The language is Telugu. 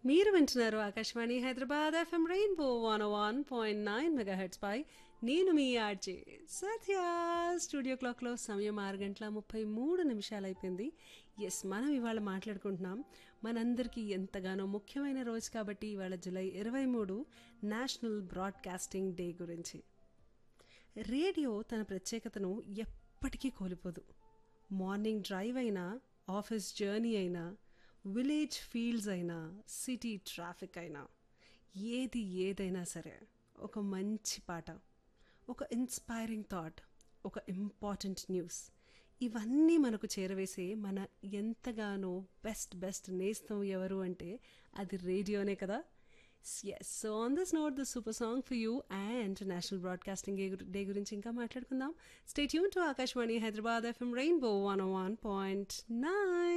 మీరు వింటున్నారు Akashvani Hyderabad FM rainbow one one point nine megahertz పై నేను మీ ఆర్జే సత్య స్టూడియో క్లాక్లో సమయం ఆరు గంటల ముప్పై మూడు నిమిషాలు అయిపోయింది ఎస్ మనం ఇవాళ మాట్లాడుకుంటున్నాం మనందరికీ ఎంతగానో ముఖ్యమైన రోజు కాబట్టి ఇవాళ జూలై ఇరవై మూడు నేషనల్ బ్రాడ్కాస్టింగ్ డే గురించి రేడియో తన ప్రత్యేకతను ఎప్పటికీ కోల్పోదు మార్నింగ్ డ్రైవ్ అయినా ఆఫీస్ జర్నీ అయినా విలేజ్ ఫీల్డ్స్ అయినా సిటీ ట్రాఫిక్ అయినా ఏది ఏదైనా సరే ఒక మంచి పాట ఒక ఇన్స్పైరింగ్ థాట్ ఒక ఇంపార్టెంట్ న్యూస్ ఇవన్నీ మనకు చేరవేసే మన ఎంతగానో బెస్ట్ బెస్ట్ నేస్తం ఎవరు అంటే అది రేడియోనే కదా yes so on this note the super song for you and national broadcasting day గురించి ఇంకా మాట్లాడుకుందాం స్టేట్ యూన్ to Akashvani Hyderabad FM rainbow one one point nine